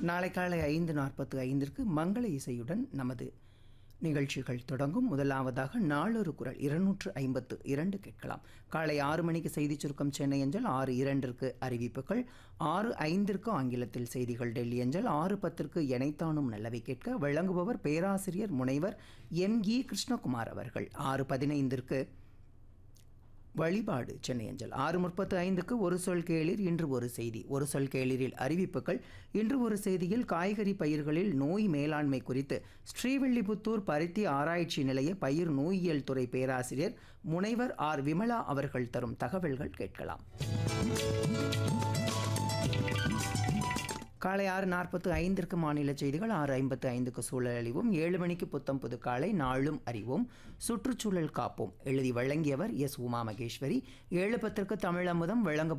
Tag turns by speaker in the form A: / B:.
A: நாளை காலை ஐந்து நாற்பத்து ஐந்திற்கு மங்கள இசையுடன் நமது நிகழ்ச்சிகள் தொடங்கும் முதலாவதாக நாளொரு குரல் இருநூற்று ஐம்பத்து இரண்டு கேட்கலாம் காலை ஆறு மணிக்கு செய்திச் சுருக்கம் சென்னை அஞ்சல் ஆறு இரண்டிற்கு அறிவிப்புகள் ஆறு ஐந்திற்கு ஆங்கிலத்தில் செய்திகள் டெல்லி அஞ்சல் ஆறு பத்திற்கு எனைத்தானும் நல்லவை கேட்க வழங்குபவர் பேராசிரியர் முனைவர் எம் இ கிருஷ்ணகுமார் அவர்கள் ஆறு பதினைந்திற்கு வழிபாடு சென்னை அஞ்சல் ஆறு முப்பத்து ஐந்துக்கு ஒரு சொல் கேளிர் இன்று ஒரு செய்தி ஒரு சொல் கேளிரில் அறிவிப்புகள் இன்று ஒரு செய்தியில் காய்கறி பயிர்களில் நோய் மேலாண்மை குறித்து ஸ்ரீவில்லிபுத்தூர் பருத்தி ஆராய்ச்சி நிலைய பயிர் நோயியல் துறை பேராசிரியர் முனைவர் ஆர் விமலா அவர்கள் தரும் தகவல்கள் கேட்கலாம் காலை ஆறு நாற்பத்து ஐந்திற்கு மாநில செய்திகள் ஆறு ஐம்பத்து ஐந்துக்கு சூழல் அறிவோம் ஏழு மணிக்கு புத்தம் புது காலை நாளும் அறிவோம் சுற்றுச்சூழல் காப்போம் எழுதி வழங்கியவர் எஸ் உமா மகேஸ்வரி ஏழு பத்திற்கு தமிழ் அமுதம் வழங்க